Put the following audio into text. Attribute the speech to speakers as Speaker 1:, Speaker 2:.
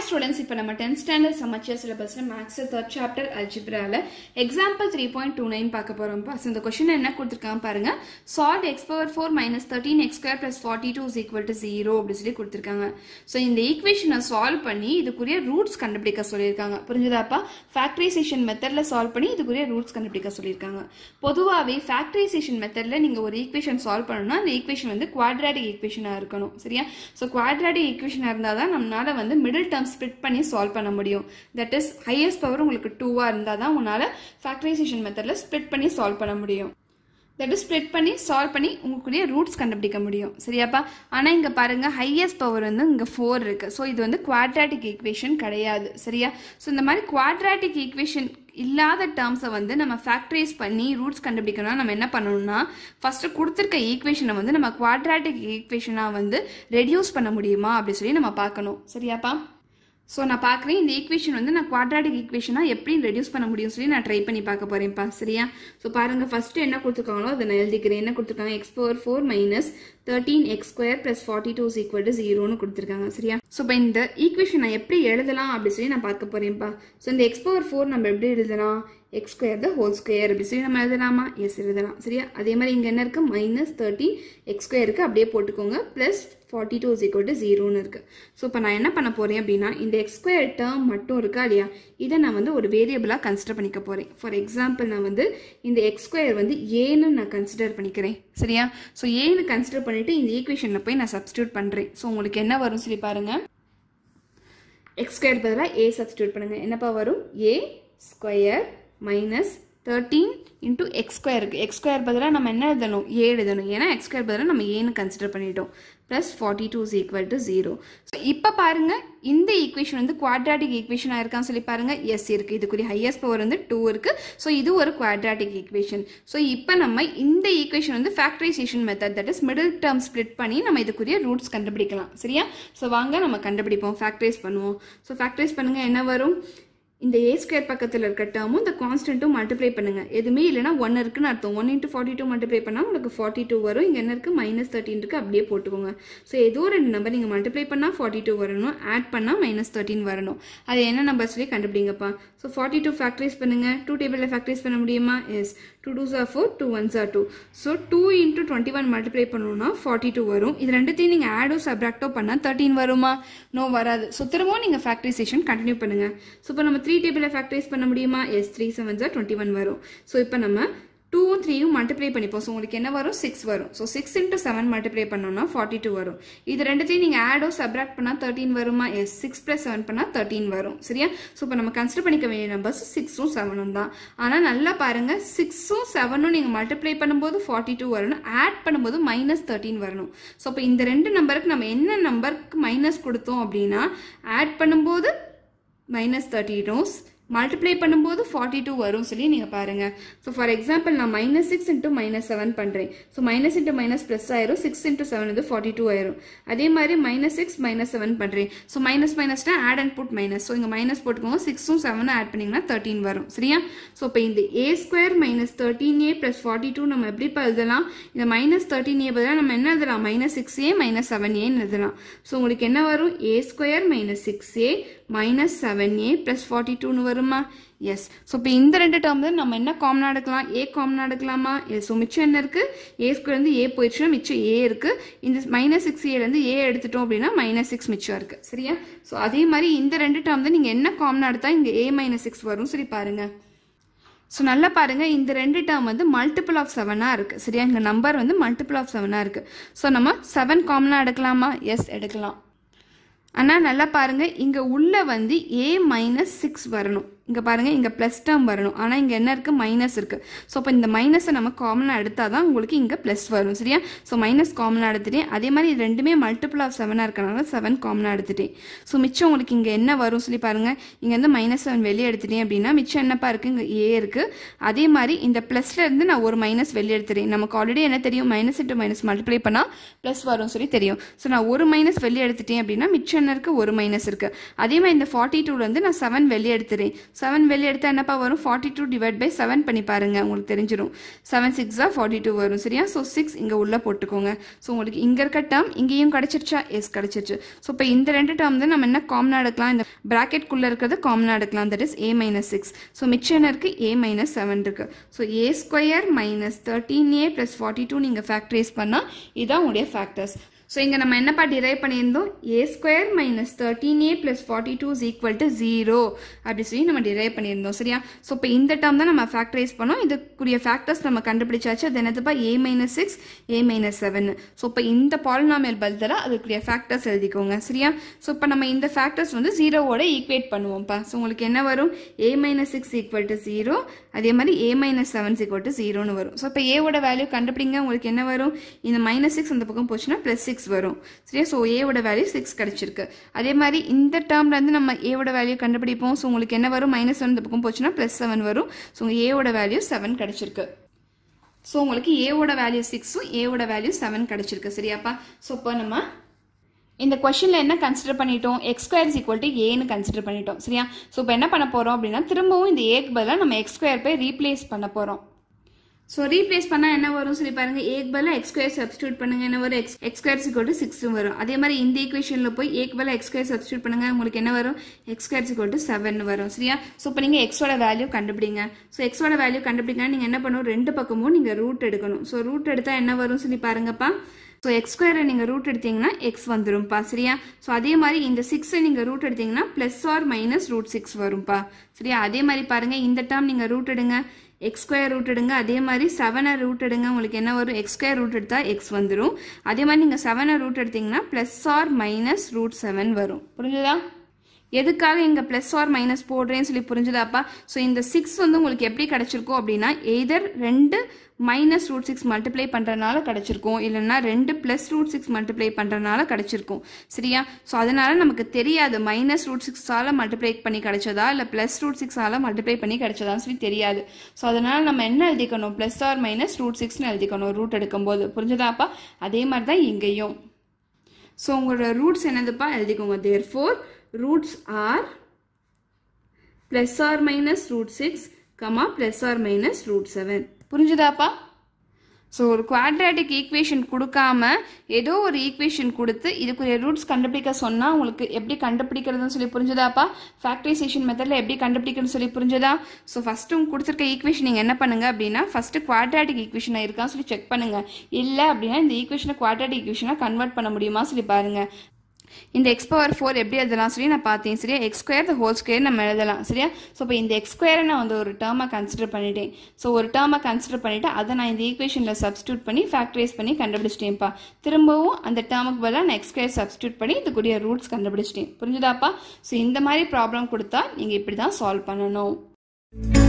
Speaker 1: students இப்போ நம்ம tenth standard Samacheer சிலபஸ்ல மேக்ஸ் தேர்ட் சாப்டர் அல்ஜிப்ரால example three point two nine பார்க்க போறோம்ப்பா ஸோ இந்த கொஸ்டின் என்ன கொடுத்துருக்காங்க பாருங்க solve x power four minus thirteen x square plus forty two is equal to zero அப்படி சொல்லி கொடுத்துருக்காங்க ஸோ இந்த ஈக்குவேஷனை சால்வ் பண்ணி இதுக்குரிய ரூட்ஸ் கண்டுபிடிக்க சொல்லியிருக்காங்க புரிஞ்சுதாப்பா ஃபேக்டரைசேஷன் மெத்தட்ல சால்வ் பண்ணி இதுக்குரிய ரூட்ஸ் கண்டுபிடிக்க சொல்லியிருக்காங்க பொதுவாகவே ஃபேக்டரைசேஷன் மெத்தட்ல நீங்க ஒரு ஈக்குவேஷன் சால்வ் பண்ணணும்னா அந்த ஈக்குவேஷன் வந்து குவாட்ராட்டிக் ஈக்குவேஷனாக இருக்கணும் சரியா ஸோ குவாட்ராட்டிக் ஈக்குவேஷனாக இருந்தால் தான் நம்மளால வந்து மிடில் டேர்ம் ஸ்ப்ளிட் பண்ணி சால்வ் பண்ண முடியும் தட் இஸ் ஹையஸ்ட் பவர் உங்களுக்கு டூவாக இருந்தால் தான் உங்களால் ஃபேக்டரைசேஷன் மெத்தடில் ஸ்ப்ளிட் பண்ணி சால்வ் பண்ண முடியும் தட் இஸ் ஸ்ப்ளிட் பண்ணி சால்வ் பண்ணி உங்களுக்குரிய ரூட்ஸ் கண்டுபிடிக்க முடியும் சரியாப்பா ஆனால் இங்கே பாருங்கள் ஹையஸ்ட் பவர் வந்து இங்கே ஃபோர் இருக்குது ஸோ இது வந்து குவாட்ராட்டிக் ஈக்குவேஷன் கிடையாது சரியா ஸோ இந்த மாதிரி குவாட்ராட்டிக் ஈக்குவேஷன் இல்லாத டேர்ம்ஸை வந்து நம்ம ஃபேக்டரைஸ் பண்ணி ரூட்ஸ் கண்டுபிடிக்கணும்னா நம்ம என்ன பண்ணணும்னா ஃபஸ்ட்டு கொடுத்துருக்க ஈக்குவேஷனை வந்து நம்ம குவாட்ராட்டிக் ஈக்குவேஷனாக வந்து ரெடியூஸ் பண்ண முடியுமா அப்படி சொல்லி நம்ம பார்க்கணும் சரியாப்பா ஸோ நான் பார்க்குறேன் இந்த ஈக்குவேஷன் வந்து நான் குவாட்ராட்டிக் ஈக்குவேஷனாக எப்படி ரெடியூஸ் பண்ண முடியும் சொல்லி நான் ட்ரை பண்ணி பார்க்க போகிறேன்ப்பா சரியா ஸோ பாருங்கள் ஃபஸ்ட்டு என்ன கொடுத்துருக்காங்களோ அதை நான் எழுதிக்கிறேன் என்ன கொடுத்துருக்காங்க x power four minus thirteen x square plus forty two equal to ஜீரோன்னு கொடுத்துருக்காங்க சரியா ஸோ இப்போ இந்த ஈக்குவேஷன் நான் எப்படி எழுதலாம் அப்படி சொல்லி நான் பார்க்க போகிறேன்ப்பா ஸோ இந்த எக்ஸ் பவர் ஃபோர் நம்ம எப்படி எழுதலாம் x square the whole square அப்படி சொல்லி நம்ம எழுதலாமா எஸ் எழுதலாம் சரியா அதே மாதிரி இங்கே என்ன இருக்குது மைனஸ் தேர்ட்டின் எக்ஸ் ஸ்கொயருக்கு அப்படியே போட்டுக்கோங்க plus forty two is equal to ஜீரோன்னு இருக்குது ஸோ இப்போ நான் என்ன பண்ண போகிறேன் அப்படின்னா இந்த எக்ஸ் ஸ்கொயர் டேர்ம் மட்டும் இருக்கா இல்லையா இதை நான் வந்து ஒரு வேரியபிளாக கன்சிடர் பண்ணிக்க போகிறேன் ஃபார் எக்ஸாம்பிள் நான் வந்து இந்த எக்ஸ் ஸ்கொயர் வந்து ஏன்னு நான் கன்சிடர் பண்ணிக்கிறேன் சரியா ஸோ ஏன்னு கன்சிடர் பண்ணிவிட்டு இந்த ஈக்குவேஷனில் போய் நான் சப்ஸ்டியூட் பண்ணுறேன் ஸோ உங்களுக்கு என்ன வரும் சொல்லி பாருங்கள் எக்ஸ் ஸ்கொயர் பதிலாக ஏ சப்ஸ்டியூட் பண்ணுங்கள் என்னப்பா வரும் a square minus thirteen into x square இருக்குது எக்ஸ் ஸ்கொயர் பதிலாக நம்ம என்ன எழுதணும் ஏ எழுதணும் ஏன்னா எக்ஸ் ஸ்கொயர் பதிலாக நம்ம ஏன்னு கன்சிடர் பண்ணிட்டோம் plus forty two is equal to zero so இப்போ பாருங்கள் இந்த ஈக்குவேஷன் வந்து குவாட்ராட்டிக் ஈக்குவேஷனாக இருக்கான்னு சொல்லி பாருங்கள் எஸ் இருக்குது இதுக்குரிய ஹையஸ்ட் பவர் வந்து டூ இருக்குது ஸோ இது ஒரு குவாட்ராட்டிக் ஈக்குவேஷன் ஸோ இப்போ நம்ம இந்த ஈக்குவேஷன் வந்து factorisation method that is middle term split பண்ணி நம்ம இதுக்குரிய ரூட்ஸ் கண்டுபிடிக்கலாம் சரியா ஸோ வாங்க நம்ம கண்டுபிடிப்போம் ஃபேக்டரைஸ் பண்ணுவோம் ஸோ ஃபேக்டரைஸ் பண்ணுங்கள் என்ன வரும் இந்த ஏ ஸ்கொயர் பக்கத்தில் இருக்க டேர்மும் இந்த கான்ஸ்டன்ட்டும் மல்டிப்ளை பண்ணுங்க எதுவுமே இல்லைனா ஒன் இருக்குன்னு அர்த்தம் one into forty two multiply பண்ணால் உங்களுக்கு ஃபார்ட்டி டூ வரும் இங்கே என்ன இருக்குது மைனஸ் தேர்ட்டின் இருக்குது அப்படியே போட்டுக்கோங்க ஸோ ஏதோ ரெண்டு நம்பர் நீங்கள் மல்டிப்ளை பண்ணால் ஃபார்ட்டி டூ வரணும் ஆட் பண்ணால் மைனஸ் தேர்ட்டின் வரணும் அது என்ன நம்பர் சொல்லி கண்டுபிடிங்கப்பா ஸோ ஃபார்ட்டி டூ ஃபேக்டரைஸ் பண்ணுங்கள் டூ டேபிளில் ஃபேக்டரைஸ் பண்ண முடியுமா yes two two or four two ones or two so two into twenty one multiply பண்ணணும்னா ஃபார்ட்டி டூ வரும் இது ரெண்டுத்தையும் நீங்கள் ஆடோ சப்ராக்டோ பண்ணால் தேர்ட்டின் வருமா நோ வராது ஸோ திரும்பவும் நீங்கள் ஃபேக்டரைசேஷன் கண்டினியூ பண்ணுங்கள் ஸோ இப்போ நம்ம த்ரீ டேபிளில் ஃபேக்டரைஸ் பண்ண முடியுமா yes three seven are twenty one வரும் ஸோ இப்போ நம்ம டூவும் த்ரீயும் மல்டிப்ளை பண்ணிப்போம் ஸோ உங்களுக்கு என்ன வரும் சிக்ஸ் வரும் so six into seven multiply பண்ணோம்னா ஃபார்ட்டி டூ வரும் இது ரெண்டுத்தையும் நீங்கள் ஆடோ சப்ராக்ட் பண்ணால் தேர்ட்டின் வருமா எஸ் சிக்ஸ் ப்ளஸ் செவன் பண்ணால் தேர்ட்டின் வரும் சரியா ஸோ இப்போ நம்ம கன்சிடர் பண்ணிக்க வேண்டிய நம்பர்ஸ் சிக்ஸும் செவனும் தான் ஆனால் நல்லா பாருங்கள் சிக்ஸும் செவனும் நீங்கள் மல்டிப்ளை பண்ணும்போது ஃபார்ட்டி டூ வரணும் ஆட் பண்ணும்போது மைனஸ் தேர்ட்டின் வரணும் ஸோ இப்போ இந்த ரெண்டு நம்பருக்கு நம்ம என்ன நம்பருக்கு மைனஸ் கொடுத்தோம் அப்படின்னா ஆட் பண்ணும்போது மைனஸ் தேர்ட்டினோஸ் மல்டிப்ளை பண்ணும்போது ஃபார்ட்டி டூ வரும் சொல்லி நீங்கள் பாருங்கள் ஸோ ஃபார் எக்ஸாம்பிள் நான் minus six into minus seven பண்ணுறேன் so minus into minus plus ஆயிரும் சிக்ஸ் இன்ட்டு செவன் வந்து ஃபார்ட்டி டூ ஆயிரும் அதே மாதிரி மைனஸ் சிக்ஸ் மைனஸ் செவன் பண்ணுறேன் ஸோ மைனஸ் மைனஸ்னா add and put minus so இங்கே மைனஸ் போட்டுக்கோங்க சிக்ஸும் செவனும் ஆட் பண்ணிங்கன்னா தேர்ட்டின் வரும் சரியா ஸோ இப்போ இந்த a square minus thirteen a plus forty two நம்ம எப்படி எழுதலாம் இந்த மைனஸ் தேர்ட்டின் ஏ பதிலாக நம்ம என்ன எழுதலாம் minus six a minus seven ஏன்னு எழுதலாம் ஸோ உங்களுக்கு என்ன வரும் a square minus six a minus seven a plus forty டூன்னு வருமா எஸ் ஸோ இப்போ இந்த ரெண்டு டேர்ம் தான் நம்ம என்ன காமனாக எடுக்கலாம் ஏ காமனாக எடுக்கலாமா எஸ் ஸோ மிச்சம் என்ன இருக்குது ஏ ஸ்கொயர் வந்து ஏ போயிடுச்சுன்னா மிச்சம் ஏ இருக்குது இந்த மைனஸ் சிக்ஸ் ஏலேருந்து ஏ எடுத்துட்டோம் அப்படின்னா மைனஸ் சிக்ஸ் மிச்சம் இருக்குது சரியா ஸோ அதே மாதிரி இந்த ரெண்டு டேர்ம் தான் நீங்கள் என்ன காமனாக எடுத்தால் இங்கே ஏ மைனஸ் சிக்ஸ் வரும் சரி பாருங்கள் ஸோ நல்லா பாருங்கள் இந்த ரெண்டு டேர்ம் வந்து மல்டிபிள் ஆஃப் செவனாக இருக்குது சரியா இங்கே நம்பர் வந்து மல்டிபிள் ஆஃப் செவனாக இருக்குது ஸோ நம்ம செவன் காமனாக எடுக்கலாமா எஸ் எடுக்கலாம் ஆனால் நல்லா பாருங்கள் இங்கே உள்ள வந்து ஏ மைனஸ் சிக்ஸ் வரணும் இங்கே பாருங்கள் இங்கே ப்ளஸ் டேர்ம் வரணும் ஆனால் இங்கே என்ன இருக்குது மைனஸ் இருக்குது ஸோ அப்போ இந்த மைனஸை நம்ம காமனாக எடுத்தால் தான் உங்களுக்கு இங்கே ப்ளஸ் வரும் சரியா ஸோ மைனஸ் காமனாக எடுத்துட்டேன் அதே மாதிரி இது ரெண்டுமே மல்டிபிள் ஆஃப் செவனாக இருக்கனால செவன் காமனாக எடுத்துட்டேன் ஸோ மிச்சம் உங்களுக்கு இங்கே என்ன வரும் சொல்லி பாருங்கள் இங்கே வந்து மைனஸ் செவன் வெளியே எடுத்துட்டேன் அப்படின்னா மிச்சம் என்னப்பா இருக்குது இங்கே ஏ இருக்குது அதே மாதிரி இந்த ப்ளஸ்லேருந்து நான் ஒரு மைனஸ் வெளியே எடுத்துட்டேன் நமக்கு ஆல்ரெடி என்ன தெரியும் மைனஸ் இன்ட்டு மைனஸ் மல்டிப்ளை பண்ணால் ப்ளஸ் வரும் சொல்லி தெரியும் ஸோ நான் ஒரு மைனஸ் வெளியே எடுத்துட்டேன் அப்படின்னா மிச்சம் என்ன இருக்குது ஒரு மைனஸ் இருக்குது அதே மாதிரி இந்த ஃபார்ட்டி டூலேருந்து நான் செவன் வெளியே எடுத்துறேன் செவன் வெளியே எடுத்தால் என்னப்பா வரும் forty two divide by seven பண்ணி பாருங்க உங்களுக்கு தெரிஞ்சிடும் செவன் சிக்ஸாக ஃபார்ட்டி டூ வரும் சரியா ஸோ சிக்ஸ் இங்கே உள்ளே போட்டுக்கோங்க ஸோ உங்களுக்கு இங்கே இருக்க டேர்ம் இங்கேயும் கிடச்சிருச்சா எஸ் கிடச்சிருச்சு ஸோ இப்போ இந்த ரெண்டு டேர்ம் தான் நம்ம என்ன காமனாக எடுக்கலாம் இந்த ப்ராக்கெட்குள்ளே இருக்கிறது காமனாக எடுக்கலாம் that is a minus six so மிச்சம் என்ன இருக்குது ஏ மைனஸ் செவன் இருக்குது so a square minus thirteen a plus forty two நீங்கள் ஃபேக்டரைஸ் பண்ணால் இதான் உங்களுடைய ஃபேக்டர்ஸ் ஸோ இங்கே நம்ம என்னப்பா டிரைவ் பண்ணியிருந்தோம் a square minus thirteen a plus forty two is equal to zero அப்படி சொல்லி நம்ம டிரைவ் பண்ணியிருந்தோம் சரியா ஸோ இப்போ இந்த டேர்ம் தான் நம்ம ஃபேக்டரைஸ் பண்ணோம் இதுக்குரிய ஃபேக்டர்ஸ் நம்ம கண்டுபிடிச்சாச்சு அது என்னதுப்பா a minus six a minus seven so இப்போ இந்த பாலினாமியல் பதிலாக அதுக்குரிய ஃபேக்டர்ஸ் எழுதிக்கோங்க சரியா ஸோ இப்போ நம்ம இந்த ஃபேக்டர்ஸ் வந்து ஜீரோவோட ஈக்குவேட் பண்ணுவோம்ப்பா ஸோ உங்களுக்கு என்ன வரும் a minus six equal to zero அதே மாதிரி a minus seven equal to ஜீரோன்னு வரும் ஸோ இப்போ ஏவோட வேல்யூ கண்டுபிடிங்க உங்களுக்கு என்ன வரும் இந்த மைனஸ் சிக்ஸ் அந்த பக்கம் போச்சுன்னா ப்ளஸ் சிக்ஸ் வரும் சரியா ஸோ ஏவோட வேல்யூ சிக்ஸ் கிடச்சிருக்கு அதே மாதிரி இந்த டேர்ம்லேருந்து நம்ம ஏவோட வேல்யூ கண்டுபிடிப்போம் ஸோ உங்களுக்கு என்ன வரும் மைனஸ் செவன் இந்த பக்கம் போச்சுன்னா ப்ளஸ் செவன் வரும் ஸோ உங்கள் ஏவோட வேல்யூ செவன் கிடச்சிருக்கு ஸோ உங்களுக்கு ஏவோட வேல்யூ சிக்ஸும் ஏவோட வேல்யூ செவன் கிடச்சிருக்கு சரியாப்பா ஸோ இப்போ நம்ம இந்த கொஷனில் என்ன கன்சிடர் பண்ணிட்டோம் x square is equal to ஏன்னு கன்சிடர் பண்ணிட்டோம் சரியா ஸோ இப்போ என்ன பண்ண போகிறோம் அப்படின்னா திரும்பவும் இந்த ஏக்கு பதிலாக நம்ம எக்ஸ் ஸ்கொயர் போய் ரீப்ளேஸ் பண்ண போகிறோம் ஸோ ரீப்ளேஸ் பண்ணால் என்ன வரும் சொல்லி பாருங்க ஏக்கு பதிலாக எக்ஸ் ஸ்கொயர் சப்ஸ்டியூட் பண்ணுங்க என்ன வரும் x x square equal to சிக்ஸும் வரும் அதே மாதிரி இந்த ஈக்குவேஷனில் போய் ஏக்கு பதிலாக எக்ஸ் ஸ்கொயர் சப்ஸ்டியூட் பண்ணுங்க உங்களுக்கு என்ன வரும் x square equal to seven வரும் சரியா ஸோ இப்போ நீங்கள் எக்ஸோட வேல்யூ கண்டுபிடிங்க ஸோ எக்ஸோட வேல்யூ கண்டுபிடிங்க நீங்கள் என்ன பண்ணணும் ரெண்டு பக்கமும் நீங்கள் ரூட் எடுக்கணும் ஸோ ரூட் எடுத்தால் என்ன வரும் சொல்லி பாருங்கப்பா ஸோ எக்ஸ் ஸ்கொயரை நீங்கள் ரூட் எடுத்தீங்கன்னா எக்ஸ் வந்துரும்ப்பா சரியா ஸோ அதே மாதிரி இந்த சிக்ஸை நீங்கள் ரூட் எடுத்தீங்கன்னா plus or minus root six வரும்ப்பா சரியா அதே மாதிரி பாருங்கள் இந்த டேர்ம் நீங்கள் ரூட் எடுங்க எக்ஸ் ஸ்கொயர் ரூட் எடுங்க அதே மாதிரி செவனை ரூட் எடுங்க உங்களுக்கு என்ன வரும் எக்ஸ் ஸ்கொயர் ரூட் எடுத்தால் எக்ஸ் வந்துடும் அதே மாதிரி நீங்கள் செவனை ரூட் எடுத்தீங்கன்னா plus or minus root seven வரும் புரிஞ்சுதா எதுக்காக இங்கே ப்ளஸ் ஆர் மைனஸ் போடுறேன்னு சொல்லி புரிஞ்சுதாப்பா ஸோ இந்த சிக்ஸ் வந்து உங்களுக்கு எப்படி கிடச்சிருக்கும் அப்படின்னா எய்தர் ரெண்டு மைனஸ் ரூட் சிக்ஸ் மல்டிப்ளை பண்ணுறதுனால கிடச்சிருக்கும் இல்லைன்னா ரெண்டு ப்ளஸ் ரூட் சிக்ஸ் மல்டிப்ளை பண்ணுறதுனால கிடச்சிருக்கும் சரியா ஸோ அதனால நமக்கு தெரியாது மைனஸ் ரூட் சிக்ஸால் மல்டிப்ளை பண்ணி கிடைச்சதா இல்லை ப்ளஸ் ரூட் சிக்ஸால் மல்டிப்ளை பண்ணி கிடைச்சதான்னு சொல்லி தெரியாது ஸோ அதனால நம்ம என்ன எழுதிக்கணும் ப்ளஸ் ஆர் மைனஸ் ரூட் சிக்ஸ்னு எழுதிக்கணும் ரூட் எடுக்கும்போது புரிஞ்சுதாப்பா அதே மாதிரி தான் இங்கேயும் ஸோ உங்களோட ரூட்ஸ் என்னதுப்பா எழுதிக்கோங்க therefore roots are plus or minus root 6 comma plus or minus root 7 புரிஞ்சுதாப்பா ஸோ ஒரு குவாட்ராட்டிக் ஈக்குவேஷன் கொடுக்காம ஏதோ ஒரு ஈக்குவேஷன் கொடுத்து இதுக்குரிய ரூட்ஸ் கண்டுபிடிக்க சொன்னால் உங்களுக்கு எப்படி கண்டுபிடிக்கிறதுன்னு சொல்லி புரிஞ்சுதாப்பா ஃபேக்டரைசேஷன் மெத்தடில் எப்படி கண்டுபிடிக்கணும்னு சொல்லி புரிஞ்சுதா ஸோ ஃபஸ்ட்டு உங்க கொடுத்துருக்க ஈக்குவேஷன் நீங்கள் என்ன பண்ணுங்க அப்படின்னா ஃபஸ்ட்டு குவாட்ராட்டிக் ஈக்குவேஷனாக இருக்கான்னு சொல்லி செக் பண்ணுங்க இல்லை அப்படின்னா இந்த ஈக்குவேஷனை குவாட்ராட்டிக் ஈக்குவேஷனாக கன்வெர்ட் பண்ண முடியுமா சொல்லி பாருங்க இந்த எக்ஸ் பவர் ஃபோர் எப்படி எழுதலாம் சொல்லி நான் பார்த்தேன் சரியா x square the whole square நம்ம எழுதலாம் சரியா ஸோ இப்போ இந்த எக்ஸ் ஸ்கொயரை நான் வந்து ஒரு டேர்மாக கன்சிடர் பண்ணிட்டேன் ஸோ ஒரு டேர்மாக கன்சிடர் பண்ணிவிட்டு அதை நான் இந்த ஈக்குவேஷனில் சப்ஸ்டியூட் பண்ணி ஃபேக்டரைஸ் பண்ணி கண்டுபிடிச்சிட்டேன்ப்பா திரும்பவும் அந்த டேர்முக்கு பதிலாக நான் எக்ஸ் ஸ்கொயர் சப்ஸ்டியூட் பண்ணி இதுக்குரிய ரூட்ஸ் கண்டுபிடிச்சிட்டேன் புரிஞ்சுதாப்பா ஸோ இந்த மாதிரி ப்ராப்ளம் கொடுத்தா நீங்கள் இப்படி தான் சால்வ் பண்ணணும்